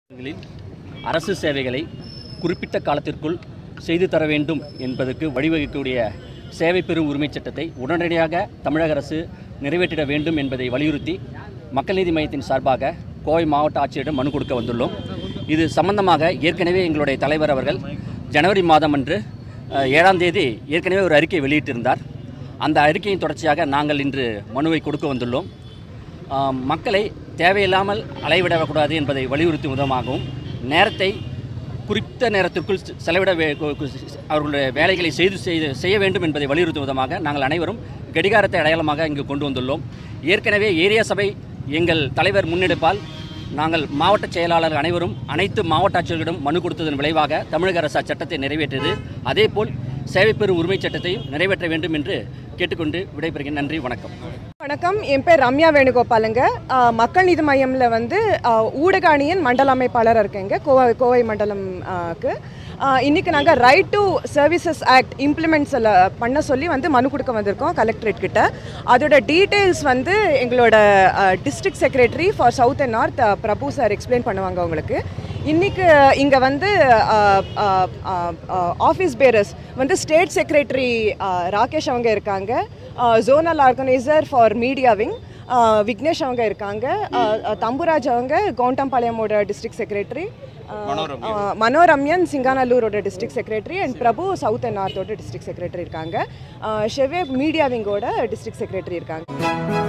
களில் அரசு சேவைகளை குறிப்பிட்ட காலத்திற்குள் செய்து தர வேண்டும் என்பதற்கு வழிவகுக்கக்கூடிய சேவை பெறும் உரிமைச் சட்டத்தை உடனடியாக தமிழக அரசு நிறைவேற்றிட வேண்டும் என்பதை வலியுறுத்தி மக்கள் நீதி மையத்தின் சார்பாக கோவை மாவட்ட ஆட்சியரிடம் மனு கொடுக்க வந்துள்ளோம் இது சம்பந்தமாக ஏற்கனவே எங்களுடைய தலைவர் அவர்கள் ஜனவரி மாதம் அன்று அஹ், ஏழாம் தேதி ஏற்கனவே ஒரு அறிக்கை வெளியிட்டிருந்தார் அந்த அறிக்கையின் தொடர்ச்சியாக நாங்கள் இன்று மனுவை கொடுக்க வந்துள்ளோம் ஆம், மக்களை தேவையில்லாமல் அலைவிடக்கூடாது என்பதை வலியுறுத்தும் விதமாகவும் நேரத்தை குறித்த நேரத்திற்குள் செ- செலவிட வே- கு- கு- அவர்களுடைய வேலைகளை செய்து செய்து செய்ய வேண்டும் என்பதை வலியுறுத்தும் விதமாக நாங்கள் அனைவரும் கடிகாரத்தை அடையாளமாக இங்கு கொண்டு வந்துள்ளோம் ஏற்கனவே ஏரியா சபை எங்கள் தலைவர் முன்னெடுப்பால் நாங்கள் மாவட்ட செயலாளர் அனைவரும் அனைத்து மாவட்ட ஆட்சியர்களிடம் மனு கொடுத்ததன் விளைவாக தமிழக அரசு அச்சட்டத்தை நிறைவேற்றியது அதேபோல் சேவை பெறும் உரிமைச் சட்டத்தையும் நிறைவேற்ற வேண்டும் என்று கேட்டுக்கொண்டு விடைபெறுகிறேன் நன்றி வணக்கம் வணக்கம் என் பேர் ரம்யா வேணுகோபாலுங்க ஆ, மக்கள் நீதி மையம்ல வந்து ஆ, ஊடக அணியின் மண்டல அமைப்பாளராக இருக்கேங்க கோவை கோவை மண்டலம் ஆ, க்கு ஆ, இன்னைக்கு நாங்கள் right to services act implements பண்ண சொல்லி வந்து மனு கொடுக்க வந்திருக்கோம் கலெக்டரேட் கிட்ட அதோட டீட்டெயில்ஸ் வந்து எங்களோட district secretary for south and north Prabhu sir explain பண்ணுவாங்க உங்களுக்கு இன்னைக்கு இங்கே வந்து ஆஃபீஸ் பேரர்ஸ் வந்து ஸ்டேட் செக்ரட்டரி ராகேஷ் அவங்க இருக்காங்க zonal organiser for media wing Vignesh அவங்க இருக்காங்க ஆஹ் ஆஹ் தம்புராஜ் அவங்க கவுண்டம்பாளையமோட டிஸ்ட்ரிக்ட் செக்ரட்டரி மனோரம்யன் சிங்கானல்லூரோட district secretary and Prabhu south and நார்த்தோட டிஸ்ட்ரிக்ட் செக்ரட்டரி இருக்காங்க ஷெவே மீடியா விங்கோட டிஸ்ட்ரிக்ட் செக்ரட்டரி இருக்காங்க